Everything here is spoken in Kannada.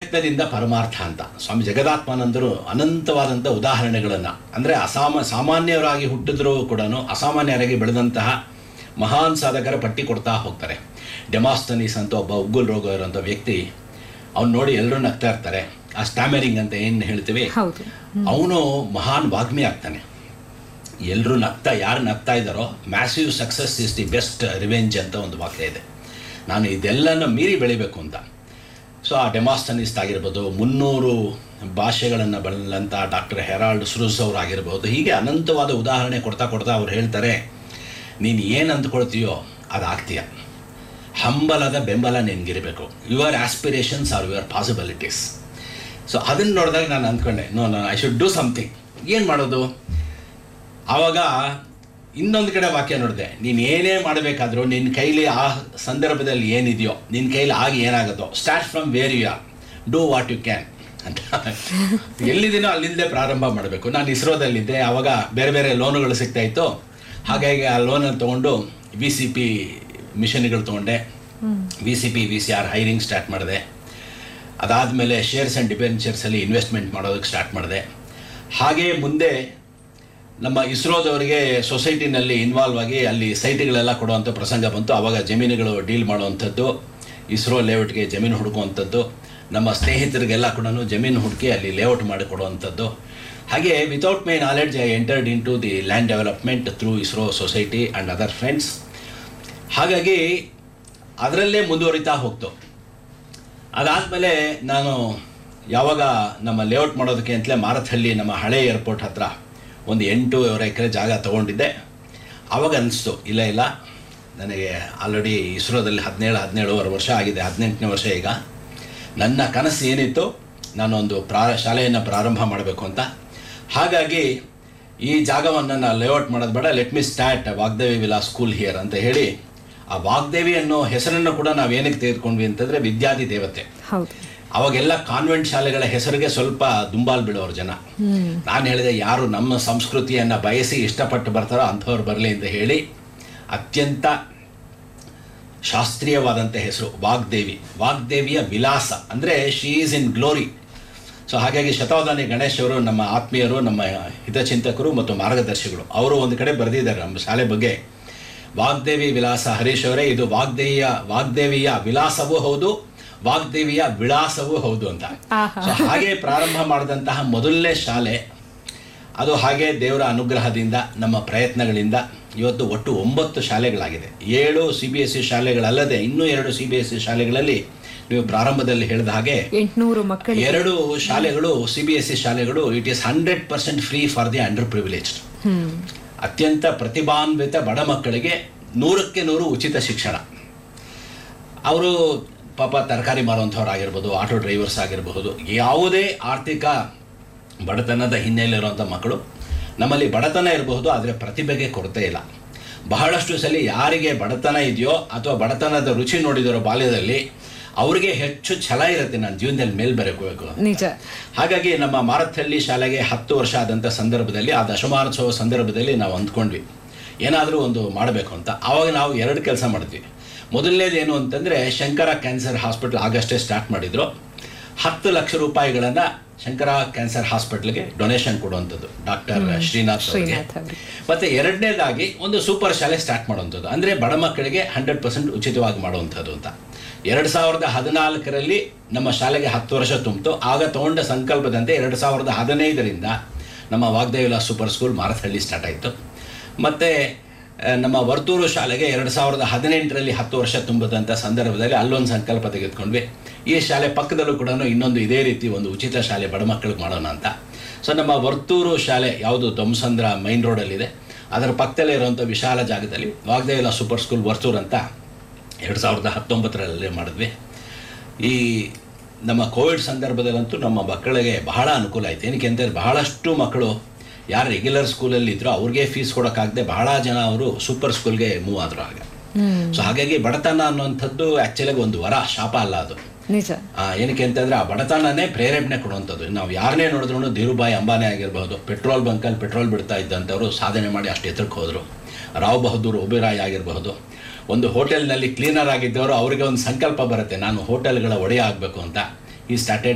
ಪ್ರಯತ್ನದಿಂದ ಪರಮಾರ್ಥ ಅಂತ ಸ್ವಾಮಿ ಜಗದಾತ್ಮಾನಂದರು ಅನಂತವಾದಂಥ ಉದಾಹರಣೆಗಳನ್ನು ಅಂದರೆ ಅಸಾಮ ಸಾಮಾನ್ಯರಾಗಿ ಹುಟ್ಟಿದ್ರೂ ಕೂಡ ಅಸಾಮಾನ್ಯರಾಗಿ ಬೆಳೆದಂತಹ ಮಹಾನ್ ಸಾಧಕರ ಪಟ್ಟಿ ಕೊಡ್ತಾ ಹೋಗ್ತಾರೆ ಡೆಮಾಸ್ತನೀಸ್ ಅಂತ ಒಬ್ಬ ಉಗ್ಗುಲ್ ರೋಗ ಇರೋಂಥ ವ್ಯಕ್ತಿ ಅವ್ನು ನೋಡಿ ಎಲ್ಲರೂ ನಗ್ತಾ ಇರ್ತಾರೆ ಆ ಸ್ಟ್ಯಾಮರಿಂಗ್ ಅಂತ ಏನು ಹೇಳ್ತೀವಿ ಹೌದು ಅವನು ಮಹಾನ್ ವಾಗ್ಮಿ ಆಗ್ತಾನೆ ಎಲ್ಲರೂ ನಗ್ತಾ ಯಾರು ನಗ್ತಾ ಇದ್ದಾರೋ massive success is the best revenge ಅಂತ ಒಂದು ವಾಕ್ಯ ಇದೆ ನಾನು ಇದೆಲ್ಲನ ಮೀರಿ ಬೆಳಿಬೇಕು ಅಂತ ಸೊ ಆ ಡೆಮಾಸ್ತನಿಸ್ಟ್ ಆಗಿರ್ಬೋದು ಮುನ್ನೂರು ಭಾಷೆಗಳನ್ನು ಬಳಲಂಥ ಡಾಕ್ಟರ್ ಹೆರಾಲ್ಡ್ ಸ್ರೂಸ್ ಅವ್ರು ಆಗಿರ್ಬೋದು ಹೀಗೆ ಅನಂತವಾದ ಉದಾಹರಣೆ ಕೊಡ್ತಾ ಕೊಡ್ತಾ ಅವ್ರು ಹೇಳ್ತಾರೆ ನೀನು ಏನು ಅಂದ್ಕೊಳ್ತೀಯೋ ಅದು ಆಗ್ತೀಯ ಹಂಬಲದ ಬೆಂಬಲ ನಿನಗಿರಬೇಕು your aspirations are your possibilities so ಅದನ್ನು ನೋಡಿದಾಗ ನಾನು ಅಂದ್ಕೊಂಡೆ no no I should do something ಏನು ಮಾಡೋದು ಆವಾಗ ಇನ್ನೊಂದು ಕಡೆ ವಾಕ್ಯ ನೋಡಿದೆ ನೀನು ಏನೇ ಮಾಡಬೇಕಾದ್ರೂ ನಿನ್ನ ಕೈಲಿ ಆ ಸಂದರ್ಭದಲ್ಲಿ ಏನಿದೆಯೋ ನಿನ್ನ ಕೈಲಿ ಆಗಿ ಏನಾಗುತ್ತೋ start from where you are do what you can ಅಂತ ಎಲ್ಲಿದ್ದೀನೋ ಅಲ್ಲಿಂದೇ ಪ್ರಾರಂಭ ಮಾಡಬೇಕು ನಾನು ಇಸ್ರೋದಲ್ಲಿದ್ದೆ ಆವಾಗ ಬೇರೆ ಬೇರೆ ಲೋನುಗಳು ಸಿಗ್ತಾ ಇತ್ತು ಹಾಗಾಗಿ ಆ ಲೋನನ್ನು ತೊಗೊಂಡು ವಿ ಸಿ ಪಿ ಮಿಷನ್ಗಳು ತೊಗೊಂಡೆ V C P V C R hiring start ಮಾಡಿದೆ ಅದಾದಮೇಲೆ ಶೇರ್ಸ್ ಆ್ಯಂಡ್ ಡಿಬೆಂಚರ್ಸಲ್ಲಿ ಇನ್ವೆಸ್ಟ್ಮೆಂಟ್ ಮಾಡೋದಕ್ಕೆ ಸ್ಟಾರ್ಟ್ ಮಾಡಿದೆ ಹಾಗೇ ಮುಂದೆ ನಮ್ಮ ಇಸ್ರೋದವರಿಗೆ ಸೊಸೈಟಿನಲ್ಲಿ ಇನ್ವಾಲ್ವ್ ಆಗಿ ಅಲ್ಲಿ ಸೈಟ್ಗಳೆಲ್ಲ ಕೊಡುವಂಥ ಪ್ರಸಂಗ ಬಂತು ಆವಾಗ ಜಮೀನುಗಳು ಡೀಲ್ ಮಾಡುವಂಥದ್ದು ಇಸ್ರೋ ಲೇಔಟ್ಗೆ ಜಮೀನು ಹುಡುಕುವಂಥದ್ದು ನಮ್ಮ ಸ್ನೇಹಿತರಿಗೆಲ್ಲ ಕೂಡ ಜಮೀನು ಹುಡುಕಿ ಅಲ್ಲಿ ಲೇಔಟ್ ಮಾಡಿ ಕೊಡುವಂಥದ್ದು ಹಾಗೆ without my knowledge I entered into the land development through ISRO society and other friends ಹಾಗಾಗಿ ಅದರಲ್ಲೇ ಮುಂದುವರಿತಾ ಹೋಗ್ತು ಅದಾದಮೇಲೆ ನಾನು ಯಾವಾಗ ನಮ್ಮ ಲೇಔಟ್ ಮಾಡೋದಕ್ಕೆ ಅಂತಲೇ ಮಾರಥಹಳ್ಳಿ ನಮ್ಮ ಹಳೆ ಏರ್ಪೋರ್ಟ್ ಹತ್ರ ಒಂದು ಎಂಟೂವರೆ ಎಕರೆ ಜಾಗ ತೊಗೊಂಡಿದ್ದೆ ಆವಾಗ ಅನಿಸ್ತು ಇಲ್ಲ ಇಲ್ಲ ನನಗೆ ಆಲ್ರೆಡಿ ಇಸ್ರೋದಲ್ಲಿ ಹದಿನೇಳು ಹದಿನೇಳುವರೆ ವರ್ಷ ಆಗಿದೆ ಹದಿನೆಂಟನೇ ವರ್ಷ ಈಗ ನನ್ನ ಕನಸು ಏನಿತ್ತು ನಾನೊಂದು ಪ್ರಾ ಶಾಲೆಯನ್ನು ಪ್ರಾರಂಭ ಮಾಡಬೇಕು ಅಂತ ಹಾಗಾಗಿ ಈ ಜಾಗವನ್ನು ನಾನು ಲೇಔಟ್ ಮಾಡೋದು ಬೇಡ let me start Vagdevi Vilas school here ಅಂತ ಹೇಳಿ ಆ ವಾಗ್ದೇವಿ ಅನ್ನೋ ಹೆಸರನ್ನು ಕೂಡ ನಾವು ಏನಕ್ಕೆ ತೆಗೆದುಕೊಂಡ್ವಿ ಅಂತಂದರೆ ವಿದ್ಯಾದಿ ದೇವತೆ ಹೌದು ಅವಾಗೆಲ್ಲ ಕಾನ್ವೆಂಟ್ ಶಾಲೆಗಳ ಹೆಸರಿಗೆ ಸ್ವಲ್ಪ ದುಂಬಾಲ್ ಬಿಡೋರು ಜನ ನಾನು ಹೇಳಿದೆ ಯಾರು ನಮ್ಮ ಸಂಸ್ಕೃತಿಯನ್ನು ಬಯಸಿ ಇಷ್ಟಪಟ್ಟು ಬರ್ತಾರೋ ಅಂಥವ್ರು ಬರಲಿ ಅಂತ ಹೇಳಿ ಅತ್ಯಂತ ಶಾಸ್ತ್ರೀಯವಾದಂಥ ಹೆಸರು ವಾಗ್ದೇವಿ ವಾಗ್ದೇವಿಯ ವಿಲಾಸ ಅಂದರೆ she is in glory so ಹಾಗಾಗಿ ಶತಾವಧಾನಿ ಗಣೇಶ್ ಅವರು ನಮ್ಮ ಆತ್ಮೀಯರು ನಮ್ಮ ಹಿತಚಿಂತಕರು ಮತ್ತು ಮಾರ್ಗದರ್ಶಿಗಳು ಅವರು ಒಂದು ಕಡೆ ಬರೆದಿದ್ದಾರೆ ನಮ್ಮ ಶಾಲೆ ಬಗ್ಗೆ ವಾಗ್ದೇವಿ ವಿಲಾಸ ಹರೀಶ್ ಅವರೇ ಇದು ವಾಗ್ದೇವಿಯ ವಾಗ್ದೇವಿಯ ವಿಲಾಸವೂ ಹೌದು ವಾಗ್ದೇವಿಯ ವಿಳಾಸವೂ ಹೌದು ಅಂತ ಆಹಾ. ಸೊ ಹಾಗೆ ಪ್ರಾರಂಭ ಮಾಡಿದಂತಹ ಮೊದಲನೇ ಶಾಲೆ ಅದು ಹಾಗೆ ದೇವರ ಅನುಗ್ರಹದಿಂದ ನಮ್ಮ ಪ್ರಯತ್ನಗಳಿಂದ ಇವತ್ತು ಒಟ್ಟು ಒಂಬತ್ತು ಶಾಲೆಗಳಾಗಿದೆ ಏಳು ಸಿ ಬಿ ಎಸ್ ಸಿ ಶಾಲೆಗಳಲ್ಲದೆ ಇನ್ನೂ ಎರಡು ಸಿ ಬಿ ಎಸ್ ಸಿ ಶಾಲೆಗಳಲ್ಲಿ ನೀವು ಪ್ರಾರಂಭದಲ್ಲಿ ಹೇಳಿದ ಹಾಗೆ ಎಂಟುನೂರು ಮಕ್ಕಳಿಗೆ ಎರಡು ಶಾಲೆಗಳು ಸಿ ಬಿ ಎಸ್ ಸಿ ಶಾಲೆಗಳು it is hundred percent free for the underprivileged hmm ಅತ್ಯಂತ ಪ್ರತಿಭಾನ್ವಿತ ಬಡ ಮಕ್ಕಳಿಗೆ ನೂರಕ್ಕೆ ನೂರು ಉಚಿತ ಶಿಕ್ಷಣ ಅವರು ಪಾಪ ತರಕಾರಿ ಮಾರುವಂಥವ್ರು ಆಗಿರ್ಬೋದು ಆಟೋ ಡ್ರೈವರ್ಸ್ ಆಗಿರಬಹುದು ಯಾವುದೇ ಆರ್ಥಿಕ ಬಡತನದ ಹಿನ್ನೆಲೆಯಿರುವಂಥ ಮಕ್ಕಳು ನಮ್ಮಲ್ಲಿ ಬಡತನ ಇರಬಹುದು ಆದರೆ ಪ್ರತಿಭೆಗೆ ಕೊರತೆ ಇಲ್ಲ ಬಹಳಷ್ಟು ಸಲ ಯಾರಿಗೆ ಬಡತನ ಇದೆಯೋ ಅಥವಾ ಬಡತನದ ರುಚಿ ನೋಡಿದರೋ ಬಾಲ್ಯದಲ್ಲಿ ಅವ್ರಿಗೆ ಹೆಚ್ಚು ಛಲ ಇರುತ್ತೆ ನಾನು ಜೀವನದಲ್ಲಿ ಮೇಲ್ ಬರಬೇಕು ನಿಜ ಹಾಗಾಗಿ ನಮ್ಮ ಮಾರಥಹಳ್ಳಿ ಶಾಲೆಗೆ ಹತ್ತು ವರ್ಷ ಆದಂಥ ಸಂದರ್ಭದಲ್ಲಿ ಆ ದಶಮಾನೋತ್ಸವ ಸಂದರ್ಭದಲ್ಲಿ ನಾವು ಅಂದ್ಕೊಂಡ್ವಿ ಏನಾದರೂ ಒಂದು ಮಾಡಬೇಕು ಅಂತ ಆವಾಗ ನಾವು ಎರಡು ಕೆಲಸ ಮಾಡಿದ್ವಿ ಮೊದಲನೇದೇನು ಅಂತಂದರೆ ಶಂಕರ ಕ್ಯಾನ್ಸರ್ ಹಾಸ್ಪಿಟಲ್ ಆಗಷ್ಟೇ ಸ್ಟಾರ್ಟ್ ಮಾಡಿದರು ಹತ್ತು ಲಕ್ಷ ರೂಪಾಯಿಗಳನ್ನು ಶಂಕರ ಕ್ಯಾನ್ಸರ್ ಹಾಸ್ಪಿಟ್ಲ್ಗೆ ಡೊನೇಷನ್ ಕೊಡುವಂಥದ್ದು ಡಾಕ್ಟರ್ ಶ್ರೀನಾಥ್ ಅವರಿಗೆ ಶ್ರೀನಾಥ್ ಅವರಿಗೆ ಮತ್ತು ಎರಡನೇದಾಗಿ ಒಂದು ಸೂಪರ್ ಶಾಲೆ ಸ್ಟಾರ್ಟ್ ಮಾಡುವಂಥದ್ದು ಅಂದರೆ ಬಡ ಮಕ್ಕಳಿಗೆ ಹಂಡ್ರೆಡ್ ಪರ್ಸೆಂಟ್ ಉಚಿತವಾಗಿ ಮಾಡುವಂಥದ್ದು ಅಂತ ಎರಡು ಸಾವಿರದ ಹದಿನಾಲ್ಕರಲ್ಲಿ ನಮ್ಮ ಶಾಲೆಗೆ ಹತ್ತು ವರ್ಷ ತುಂಬಿತು ಆಗ ತಗೊಂಡ ಸಂಕಲ್ಪದಂತೆ ಎರಡು ಸಾವಿರದ ಹದಿನೈದರಿಂದ ನಮ್ಮ ವಾಗ್ದೇವಿಲಾ ಸೂಪರ್ ಸ್ಕೂಲ್ ಮಾರಥಹಳ್ಳಿ ಸ್ಟಾರ್ಟ್ ಆಯಿತು ಮತ್ತು ನಮ್ಮ ವರ್ತೂರು ಶಾಲೆಗೆ ಎರಡು ಸಾವಿರದ ಹದಿನೆಂಟರಲ್ಲಿ ಹತ್ತು ವರ್ಷ ತುಂಬಿದಂಥ ಸಂದರ್ಭದಲ್ಲಿ ಅಲ್ಲೊಂದು ಸಂಕಲ್ಪ ತೆಗೆದುಕೊಂಡ್ವಿ ಈ ಶಾಲೆ ಪಕ್ಕದಲ್ಲೂ ಕೂಡ ಇನ್ನೊಂದು ಇದೇ ರೀತಿ ಒಂದು ಉಚಿತ ಶಾಲೆ ಬಡ ಮಕ್ಕಳಿಗೆ ಮಾಡೋಣ ಅಂತ ಸೊ ನಮ್ಮ ವರ್ತೂರು ಶಾಲೆ ಯಾವುದು ದೊಮ್ಸಂದ್ರ ಮೈನ್ ರೋಡಲ್ಲಿದೆ ಅದರ ಪಕ್ಕದಲ್ಲೇ ಇರುವಂಥ ವಿಶಾಲ ಜಾಗದಲ್ಲಿ ವಾಗ್ದೇವಿಲಾ ಸೂಪರ್ ಸ್ಕೂಲ್ ವರ್ತೂರು ಅಂತ ಎರಡು ಸಾವಿರದ ಹತ್ತೊಂಬತ್ತರಲ್ಲಿ ಮಾಡಿದ್ವಿ ಈ ನಮ್ಮ ಕೋವಿಡ್ ಸಂದರ್ಭದಲ್ಲಂತೂ ನಮ್ಮ ಮಕ್ಕಳಿಗೆ ಬಹಳ ಅನುಕೂಲ ಆಯಿತು ಏನಕ್ಕೆ ಅಂತಂದರೆ ಬಹಳಷ್ಟು ಮಕ್ಕಳು ಯಾರು ರೆಗ್ಯುಲರ್ ಸ್ಕೂಲಲ್ಲಿ ಇದ್ರೋ ಅವ್ರಿಗೆ ಫೀಸ್ ಕೊಡೋಕ್ಕಾಗದೆ ಬಹಳ ಜನ ಅವರು ಸೂಪರ್ ಸ್ಕೂಲ್ಗೆ ಮೂವ್ ಆದರು ಆಗ ಸೊ ಹಾಗಾಗಿ ಬಡತನ ಅನ್ನುವಂಥದ್ದು ಆ್ಯಕ್ಚುಲಾಗಿ ಒಂದು ವರ ಶಾಪ ಅಲ್ಲ ಅದು ನಿಜ ಆ, ಏನಕ್ಕೆ ಅಂತಂದರೆ ಆ ಬಡತನನೇ ಪ್ರೇರೇಪಣೆ ಕೊಡುವಂಥದ್ದು ನಾವು ಯಾರನ್ನೇ ನೋಡಿದ್ರು ಧೀರುಭಾಯಿ ಅಂಬಾನಿ ಆಗಿರ್ಬೋದು ಪೆಟ್ರೋಲ್ ಬಂಕಲ್ಲಿ ಪೆಟ್ರೋಲ್ ಬಿಡ್ತಾ ಇದ್ದಂಥವ್ರು ಸಾಧನೆ ಮಾಡಿ ಅಷ್ಟು ಎತ್ತರಕ್ಕೆ ಹೋದರು ರಾವ್ ಬಹದ್ದೂರ್ ಒಬೇರಾಯ್ ಆಗಿರಬಹುದು ಒಂದು ಹೋಟೆಲ್ನಲ್ಲಿ ಕ್ಲೀನರ್ ಆಗಿದ್ದವರು ಅವರಿಗೆ ಒಂದು ಸಂಕಲ್ಪ ಬರುತ್ತೆ ನಾನು ಹೋಟೆಲ್ಗಳ ಒಡೆಯ ಆಗಬೇಕು ಅಂತ ಈ ಸ್ಟಾರ್ಟೆಡ್